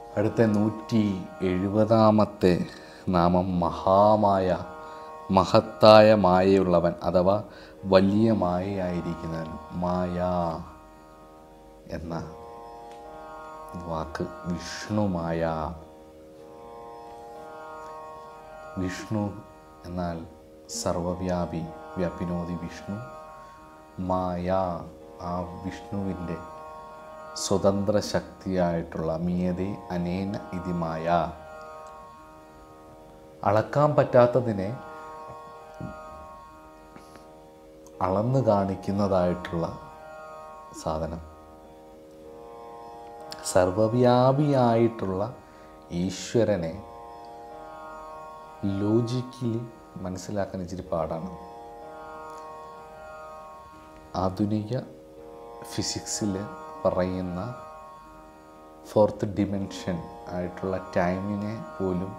അടുത്ത നൂറ്റി എഴുപതാമത്തെ നാമം മഹാമായ മഹത്തായ മായയുള്ളവൻ അഥവാ വലിയ മായയായിരിക്കുന്നവൻ മായ എന്ന വാക്ക് വിഷ്ണുമായ വിഷ്ണു എന്നാൽ സർവവ്യാപി വ്യാപിനോദി വിഷ്ണു മായ ആ വിഷ്ണുവിൻ്റെ സ്വതന്ത്ര ശക്തിയായിട്ടുള്ള മിയതി അനേന ഇതിമായ അളക്കാൻ പറ്റാത്തതിനെ അളന്ന് കാണിക്കുന്നതായിട്ടുള്ള സാധനം സർവവ്യാപിയായിട്ടുള്ള ഈശ്വരനെ ലോജിക്കലി മനസ്സിലാക്കാൻ ഇച്ചിരി പാടാണ് ആധുനിക ഫിസിക്സിൽ പറയുന്ന ഫോർത്ത് ഡിമെൻഷൻ ആയിട്ടുള്ള ടൈമിനെ പോലും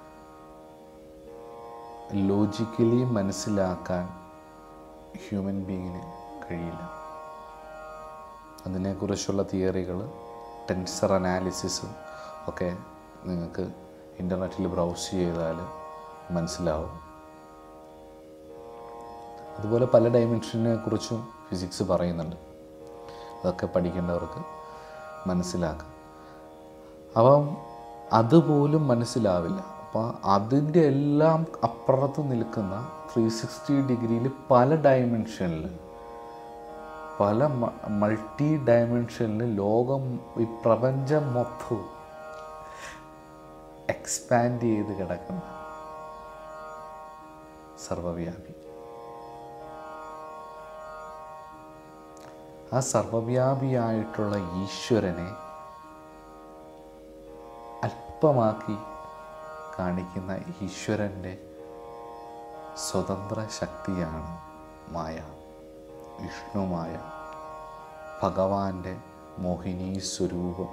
ലോജിക്കലി മനസ്സിലാക്കാൻ ഹ്യൂമൻ ബീങ്ങിന് കഴിയില്ല അതിനെക്കുറിച്ചുള്ള തിയറികൾ ടെൻസർ അനാലിസിസും ഒക്കെ നിങ്ങൾക്ക് ഇൻ്റർനെറ്റിൽ ബ്രൗസ് ചെയ്താൽ മനസ്സിലാവും അതുപോലെ പല ഡയമെൻഷനെ കുറിച്ചും ഫിസിക്സ് പറയുന്നുണ്ട് അതൊക്കെ പഠിക്കേണ്ടവർക്ക് മനസ്സിലാക്കാം അപ്പം അതുപോലും മനസ്സിലാവില്ല അപ്പോൾ അതിൻ്റെ എല്ലാം അപ്പുറത്ത് നിൽക്കുന്ന ത്രീ സിക്സ്റ്റി ഡിഗ്രിയിൽ പല ഡയമെൻഷനിൽ പല മൾട്ടി ഡയമെൻഷനിൽ ലോകം ഈ പ്രപഞ്ചം മൊത്തവും എക്സ്പാൻഡ് ചെയ്ത് കിടക്കുന്ന സർവവ്യാപി ആ സർവവ്യാപിയായിട്ടുള്ള ഈശ്വരനെ അല്പമാക്കി കാണിക്കുന്ന ഈശ്വരൻ്റെ സ്വതന്ത്ര ശക്തിയാണ് മായ വിഷ്ണുമായ ഭഗവാന്റെ മോഹിനി സ്വരൂപം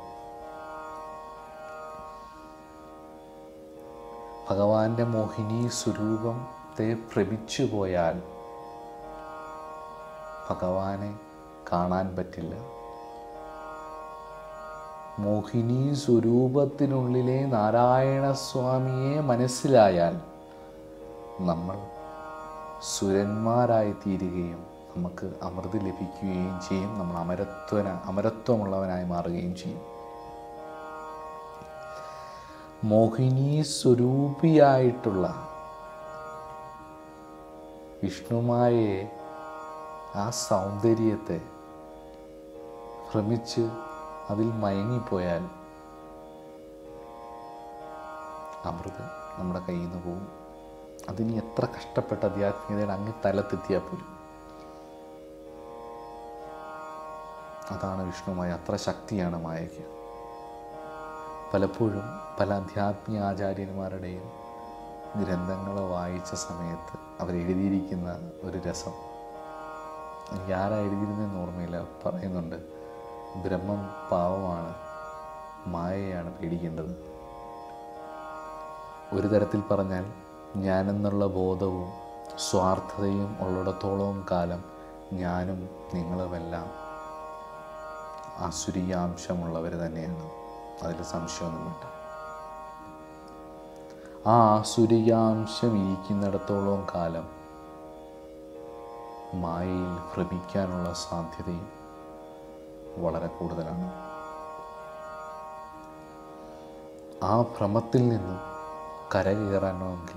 ഭഗവാന്റെ മോഹിനി സ്വരൂപത്തെ ഭ്രമിച്ചു പോയാൽ ഭഗവാനെ കാണാൻ പറ്റില്ല മോഹിനി സ്വരൂപത്തിനുള്ളിലെ നാരായണസ്വാമിയെ മനസ്സിലായാൽ നമ്മൾ സുരന്മാരായി തീരുകയും നമുക്ക് അമൃത് ലഭിക്കുകയും ചെയ്യും നമ്മൾ അമരത്വന അമരത്വമുള്ളവനായി മാറുകയും ചെയ്യും മോഹിനി സ്വരൂപിയായിട്ടുള്ള വിഷ്ണുമായെ ആ സൗന്ദര്യത്തെ ഭ്രമിച്ച് അതിൽ മയങ്ങിപ്പോയാൽ അമൃത് നമ്മുടെ കയ്യിൽ നിന്ന് പോകും അതിന് എത്ര കഷ്ടപ്പെട്ട ആധ്യാത്മികതയുടെ അങ്ങ് തലത്തെത്തിയാൽ പോലും അതാണ് വിഷ്ണുമായ അത്ര ശക്തിയാണ് മായയ്ക്ക് പലപ്പോഴും പല അധ്യാത്മിക ആചാര്യന്മാരുടെയും ഗ്രന്ഥങ്ങൾ വായിച്ച സമയത്ത് അവരെഴുതിയിരിക്കുന്ന ഒരു രസം എനിക്ക് ആരാ എഴുതിയിരുന്നതെന്ന് ഓർമ്മയില്ല പറയുന്നുണ്ട് ബ്രഹ്മം പാവമാണ് മായയാണ് പേടിക്കേണ്ടത് ഒരു തരത്തിൽ പറഞ്ഞാൽ ഞാനെന്നുള്ള ബോധവും സ്വാർത്ഥതയും ഉള്ളിടത്തോളം കാലം ഞാനും നിങ്ങളുമെല്ലാം ആസുരീയാംശമുള്ളവർ തന്നെയാണ് അതിൽ സംശയമൊന്നും വേണ്ട ആ ആസുരീയാംശം ഇരിക്കുന്നിടത്തോളം കാലം മായയിൽ ഭ്രമിക്കാനുള്ള സാധ്യതയും വളരെ കൂടുതലാണ് ആ ഭ്രമത്തിൽ നിന്നും കരകയറാണമെങ്കിൽ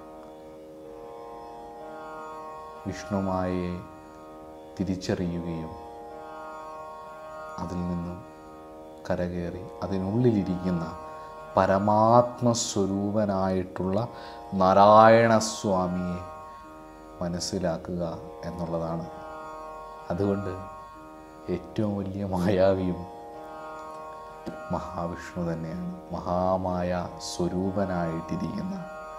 വിഷ്ണുമായെ തിരിച്ചറിയുകയും അതിൽ നിന്നും കരകയറി അതിനുള്ളിലിരിക്കുന്ന പരമാത്മസ്വരൂപനായിട്ടുള്ള നാരായണസ്വാമിയെ മനസ്സിലാക്കുക എന്നുള്ളതാണ് അതുകൊണ്ട് ഏറ്റവും വലിയ മായാവിയും മഹാവിഷ്ണു തന്നെയാണ് മഹാമായ സ്വരൂപനായിട്ടിരിക്കുന്ന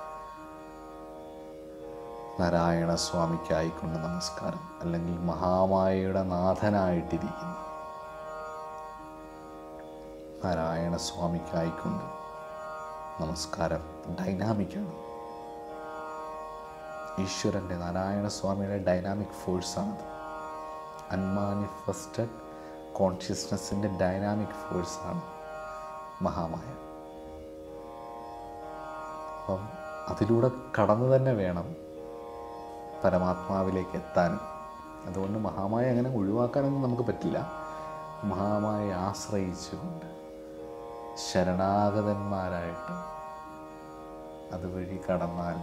നാരായണ സ്വാമിക്കായിക്കൊണ്ട് നമസ്കാരം അല്ലെങ്കിൽ മഹാമായയുടെ നാഥനായിട്ടിരിക്കുന്ന നാരായണ സ്വാമിക്കായിക്കൊണ്ട് നമസ്കാരം ഡൈനാമിക്കാണ് ഈശ്വരൻ്റെ നാരായണ സ്വാമിയുടെ ഡൈനാമിക് ഫോഴ്സാണത് അൺമാനിഫെസ്റ്റഡ് കോൺഷ്യസ്നെസ്സിൻ്റെ ഡൈനാമിക് ഫോഴ്സാണ് മഹാമായ അപ്പം അതിലൂടെ കടന്നു തന്നെ വേണം പരമാത്മാവിലേക്ക് എത്താനും അതുകൊണ്ട് മഹാമായ അങ്ങനെ ഒഴിവാക്കാനൊന്നും നമുക്ക് പറ്റില്ല മഹാമായ ആശ്രയിച്ചുകൊണ്ട് ശരണാഗതന്മാരായിട്ട് അതുവഴി കടന്നാൽ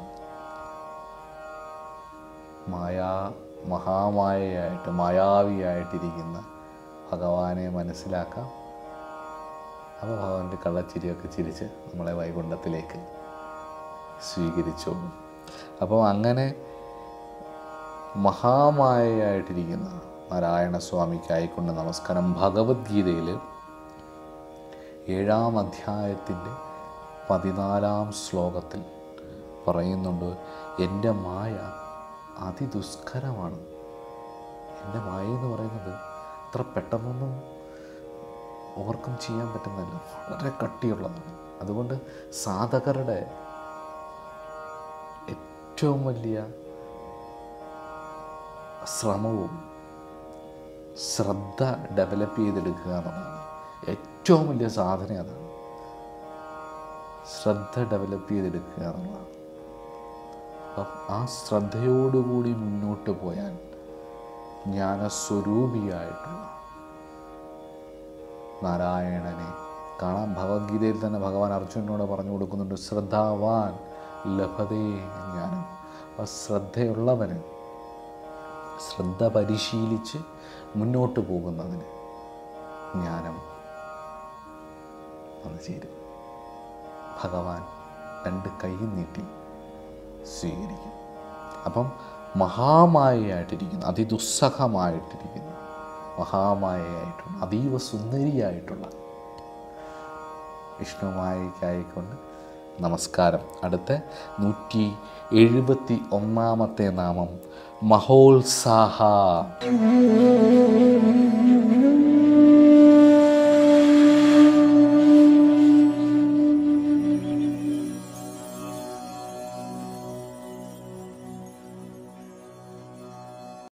മായാ മഹാമായയായിട്ട് മായാവിയായിട്ടിരിക്കുന്ന ഭഗവാനെ മനസ്സിലാക്കാം അപ്പോൾ ഭഗവാന്റെ കള്ളച്ചിരിയൊക്കെ ചിരിച്ച് നമ്മളെ വൈകുണ്ഠത്തിലേക്ക് സ്വീകരിച്ചോളും അപ്പോൾ അങ്ങനെ മഹാമായയായിട്ടിരിക്കുന്ന നാരായണസ്വാമിക്കായിക്കൊണ്ട് നമസ്കാരം ഭഗവത്ഗീതയിൽ ഏഴാം അധ്യായത്തിൻ്റെ പതിനാലാം ശ്ലോകത്തിൽ പറയുന്നുണ്ട് എൻ്റെ മായ അതിദുഷ്കരമാണ് എൻ്റെ മായ എന്ന് പറയുന്നത് അത്ര പെട്ടെന്നൊന്നും ഓവർകം ചെയ്യാൻ പറ്റുന്നല്ല വളരെ കട്ടിയുള്ളതാണ് അതുകൊണ്ട് സാധകരുടെ ഏറ്റവും വലിയ ശ്രമവും ശ്രദ്ധ ഡെവലപ്പ് ചെയ്തെടുക്കുക എന്നുള്ളതാണ് ഏറ്റവും വലിയ സാധന അതാണ് ശ്രദ്ധ ഡെവലപ്പ് ചെയ്തെടുക്കുക എന്നുള്ളതാണ് അപ്പം ആ ശ്രദ്ധയോടുകൂടി മുന്നോട്ട് പോയാൽ ജ്ഞാനസ്വരൂപിയായിട്ടുള്ള നാരായണനെ കാണാം ഭഗവത്ഗീതയിൽ തന്നെ ഭഗവാൻ അർജുനനോട് പറഞ്ഞു കൊടുക്കുന്നുണ്ട് ശ്രദ്ധാവാൻ ലഭതേ ജ്ഞാനം ആ ശ്രദ്ധയുള്ളവന് ശ്രദ്ധ പരിശീലിച്ച് മുന്നോട്ട് പോകുന്നതിന് ജ്ഞാനം വന്നു ചേരും ഭഗവാൻ രണ്ട് കൈ നീട്ടി സ്വീകരിക്കും അപ്പം മഹാമായയായിട്ടിരിക്കുന്ന അതിദുസ്സഹമായിട്ടിരിക്കുന്ന മഹാമായയായിട്ടുള്ള അതീവ സുന്ദരിയായിട്ടുള്ള വിഷ്ണുമായയ്ക്കായിക്കൊണ്ട് നമസ്കാരം അടുത്ത നൂറ്റി എഴുപത്തി ഒന്നാമത്തെ നാമം മഹോത്സാഹ